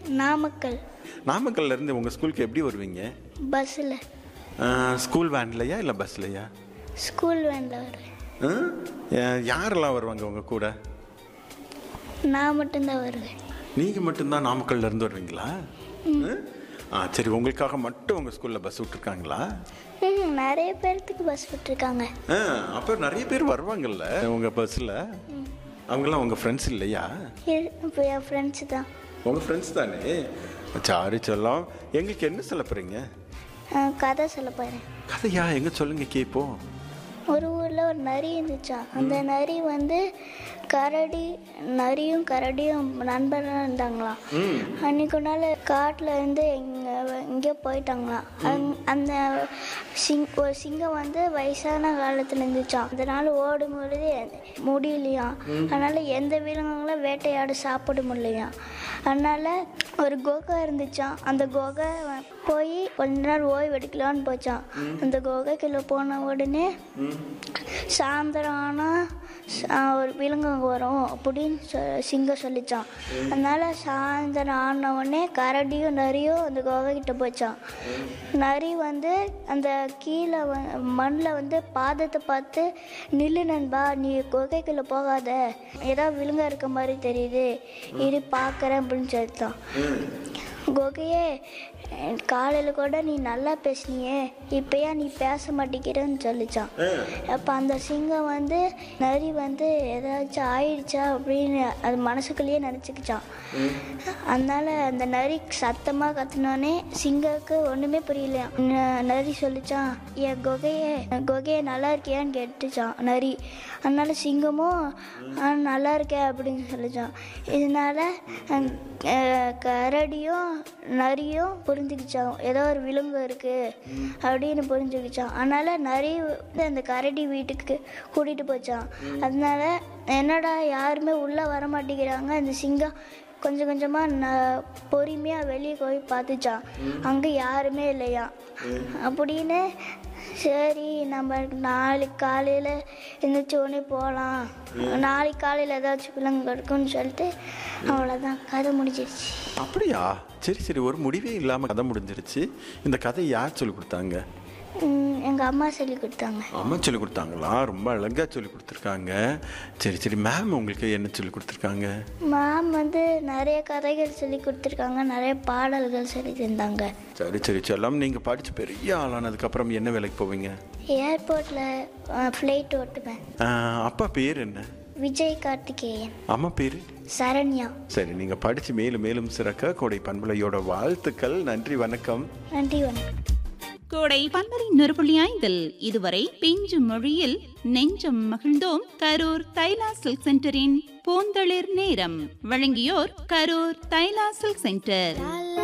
நாமக்கல் நாமக்கல்ல இருந்து உங்கள் ஸ்கூலுக்கு எப்படி வருவீங்க பஸ்ஸில் ஆஹ், ஸ்கூல் வேன்லையா இல்லை பஸ்லையா ஸ்கூல் வேனில் வருவேன் ஆஹ்? யா- யாரெல்லாம் வருவாங்க உங்கள் கூட நான் மட்டும்தான் வருவேன் நீங்கள் மட்டும்தான் நாமக்கல்ல இருந்து வருவீங்களா ஆஹ்? ஆ சரி உங்களுக்காக மட்டும் உங்கள் ஸ்கூலில் பஸ் விட்ருக்காங்களா ம் நிறைய பேர்த்துக்கு பஸ் விட்டுருக்காங்க ஆ அப்போ நிறைய பேர் வருவாங்கல்ல உங்கள் பஸ்ஸில் அவங்கெல்லாம் உங்கள் ஃப்ரெண்ட்ஸ் இல்லையா இரு- இப்போ என் ஃப்ரெண்ட்ஸு தான் உங்கள் ஃப்ரெண்ட்ஸ் தானே சாரி சொல்லம் எங்களுக்கு என்ன சொல்ல போகிறீங்க ஆ, கதை சொல்ல போகிறேன் கதையா எங்கே சொல்லுங்க கேட்போம் ஒரு ஊரில் ஒரு நரி இருந்துச்சான் அந்த நரி வந்து கரடி நரியும் கரடியும் நண்பராக இருந்தாங்களாம் அன்னைக்கு ஒரு நாள் காட்டில் இருந்து எங்கே எங்கேயோ போயிட்டாங்களாம் அங்- அந்த சிங் ஒரு சிங்கம் வந்து வயசான காலத்தில் இருந்துச்சான் அதனால ஓடும் பொழுது முடியலையாம் அதனால எந்த விலங்குகளும் வேட்டையாட சாப்பிட முடியலையாம் அதனால ஒரு குகை இருந்துச்சான் அந்த குகை வ- போய் கொஞ்ச நேரம் ஓய்வு எடுக்கலான்னு போச்சான் அந்த குகைக்குள்ள போன உடனே சாயந்தரம் ஆனால் ஒரு விலங்கு வரும் அப்படின்னு சொ சிங்கம் சொல்லிச்சான் அதனால சாயந்தரம் ஆன உடனே கரடியும் நரியும் அந்த குகைக்கிட்ட போச்சான் நரி வந்து அந்த கீழே மண்ணில் வந்து பாதத்தை பார்த்து நில்லு நண்பா நீ குகைக்குள்ளே போகாத ஏதோ விலங்கா இருக்க மாதிரி தெரியுது இரு பார்க்குறேன் அப்படின்னு சொல்லிட்டான் கோகையே காலையில் கூட நீ நல்லா பேசுனியே இப்போ ஏன் நீ பேச மாட்டேங்கிறன்னு சொல்லிச்சான் அப்போ அந்த சிங்கம் வந்து நரி வந்து ஏதாச்சும் ஆயிடுச்சா அப்படின்னு அது மனசுக்குள்ளேயே நினச்சிக்கிச்சான் அதனால அந்த நரி சத்தமாக கத்துனோடனே சிங்கக்கு ஒன்றுமே புரியலையாம் ந- நரி சொல்லிச்சான் என் குகையே குகையே நல்லா இருக்கியான்னு கேட்டுச்சான் நரி அதனால சிங்கமும் "ஆ, நல்லா இருக்கேன் அப்படின்னு சொல்லிச்சான் இதனால அஹ், அஹ், கரடியும் நரியும் புரிஞ்சுக்கிச்சான் ஏதோ ஒரு விலங்கு இருக்கு அப்படின்னு புரிஞ்சுக்கிச்சான் அதனால நரி வந்து அந்த கரடி வீட்டுக்கு கூட்டிட்டு போச்சான் அதனால என்னடா யாருமே உள்ள வர மாட்டேங்கிறாங்க அந்த சிங்கம் கொஞ்சம் கொஞ்சமாக ந பொறுமையாக வெளியே போய் பார்த்துச்சான் அங்கே யாருமே இல்லையா அப்படின்னு சரி நம்ம நாளைக்கு காலையில் எழுந்திரிச்ச உடனே போகலாம் நாளைக்கு காலையில் ஏதாச்சும் விலங்கு இருக்குன்னு சொல்லிட்டு அவ்வளோதான் கதை முடிஞ்சிருச்சு அப்படியா சரி சரி ஒரு முடிவே இல்லாமல் கதை முடிஞ்சிருச்சு இந்த கதை யார் சொல்லி கொடுத்தாங்க எங்கள் அம்மா சொல்லி கொடுத்தாங்க அம்மா சொல்லி கொடுத்தாங்களா ரொம்ப அழகாக சொல்லி கொடுத்துருக்காங்க சரி சரி மேம் உங்களுக்கு என்ன சொல்லி கொடுத்துருக்காங்க மேம் வந்து நிறைய கதைகள் சொல்லி கொடுத்துருக்காங்க நிறைய பாடல்கள் சொல்லி தந்தாங்க சரி சரி செல்லம் நீங்கள் படித்து பெரிய ஆளானதுக்கப்புறம் என்ன வேலைக்கு போவீங்க ஏர்போர்ட்டில் ஃப்ளைட் ஓட்டுவேன் ஆஹ், அப்பா பேர் என்ன விஜய் கார்த்திகேயன் அம்மா பேர் சரண்யா சரி நீங்கள் படித்து மேலும் மேலும் சிறக்க கோடை பண்பலையோட வாழ்த்துக்கள் நன்றி வணக்கம் நன்றி வணக்கம் கோடை பன்மரி நொறுபுள்ளி ஐந்தில் இதுவரை பிஞ்சு மொழியில் நெஞ்சம் மகிழ்ந்தோம் கரூர் தைலா சில்க் சென்டரின் பூந்தளிர் நேரம் வழங்கியோர் கரூர் தைலா சில்க் சென்டர்